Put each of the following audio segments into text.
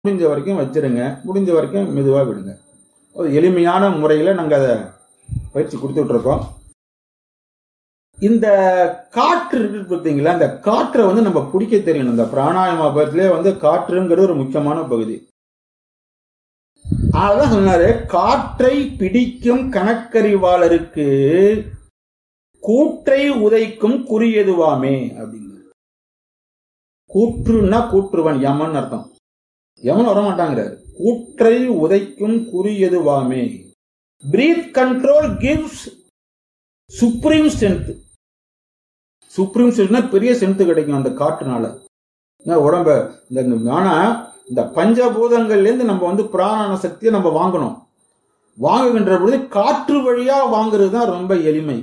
முடிஞ்ச வரைக்கும் வச்சிருங்க முடிஞ்ச வரைக்கும் மெதுவாக விடுங்க ஒரு எளிமையான முறையில் நாங்கள் அதை பயிற்சி கொடுத்துட்டு இருக்கோம் இந்த காற்று இருக்கு பார்த்தீங்களா இந்த காற்றை வந்து நம்ம பிடிக்க தெரியணும் இந்த பிராணாயாம பயிற்சியிலே வந்து காற்றுங்கிறது ஒரு முக்கியமான பகுதி அதான் சொன்னாரு காற்றை பிடிக்கும் கணக்கறிவாளருக்கு கூற்றை உதைக்கும் குறியதுவாமே அப்படிங்க கூற்றுன்னா கூற்றுவன் யமன் அர்த்தம் யமன் வரமாட்டாங்கிறாரு கூற்றை உதைக்கும் குறியதுவாமே breath control gives supreme strength supreme ஸ்ட்ரென்த்னா பெரிய ஸ்ட்ரென்த் கிடைக்கும் அந்த காற்றுனால ஏன்னா உடம்ப இந்த ஆனா இந்த பஞ்சபூதங்கள்ல இருந்து நம்ம வந்து பிராணான சக்தியை நம்ம வாங்கணும் வாங்குகின்ற பொழுது காற்று வழியா வாங்குறது தான் ரொம்ப எளிமை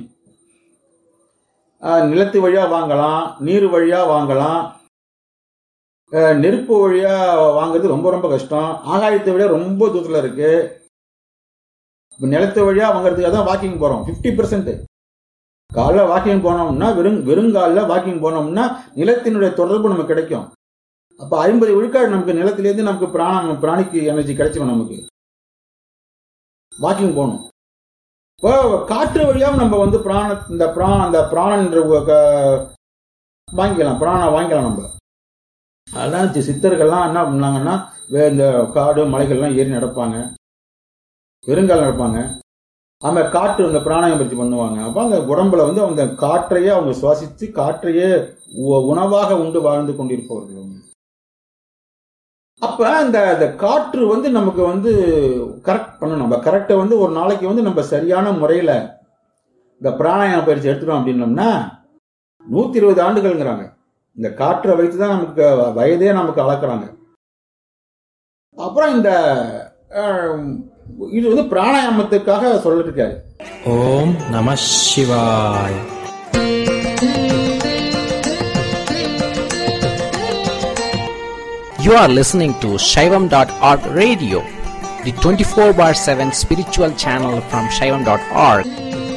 ஆஹ் நிலத்து வழியா வாங்கலாம் நீர் வழியா வாங்கலாம் ஆஹ் நெருப்பு வழியா வாங்குறது ரொம்ப ரொம்ப கஷ்டம் ஆகாயத்தை விட ரொம்ப தூரத்துல இருக்கு இப்ப நிலத்து வழியா வாங்குறதுக்காக தான் வாக்கிங் போறோம் 50% பெர்சென்ட் காலைல வாக்கிங் போனோம்னா வெறும் வெறுங்காலில் வாக்கிங் போனோம்னா நிலத்தினுடைய தொடர்பு நமக்கு கிடைக்கும் அப்ப ஐம்பது விழுக்காடு நமக்கு நிலத்திலேருந்து நமக்கு பிராண பிராணிக்கு எனர்ஜி கிடைச்சிடும் நமக்கு வாக்கிங் போகணும் இப்போ காற்று வழியாவும் நம்ம வந்து பிராண இந்த பிராண அந்த பிராணன்ற க- வாங்கிக்கலாம் பிராணம் வாங்கிக்கலாம் நம்ம அதான் சி- சித்தர்கள்லாம் என்ன பண்ணாங்கன்னா வே- இந்த காடு மலைகள்லாம் ஏறி நடப்பாங்க வெறுங்கால் நடப்பாங்க அவங்க காற்று இந்த பிராணாயம் பற்றி பண்ணுவாங்க அப்போ அந்த உடம்புல வந்து அந்த காற்றையே அவங்க சுவாசித்து காற்றையே உ- உணவாக உண்டு வாழ்ந்து கொண்டிருப்பவர்கள் அவங்க. அப்ப அந்த அந்த காற்று வந்து நமக்கு வந்து கரெக்ட் பண்ணணும் நம்ம கரெக்டை வந்து ஒரு நாளைக்கு வந்து நம்ம சரியான முறையில இந்த பிராணாயாம பயிற்சி எடுத்துட்டோம் அப்படின்னோம்னா நூத்தி இருபது ஆண்டுகள்ங்கிறாங்க இந்த காற்றை வைத்து தான் நமக்கு வயதே நமக்கு அளக்குறாங்க அப்புறம் இந்த அஹ், இது வந்து பிராணாயாமத்துக்காக சொல்லிருக்காரு ஓம் நம சிவாய You are listening to Shaivam.org radio, the 24 bar 7 spiritual channel from Shaivam.org.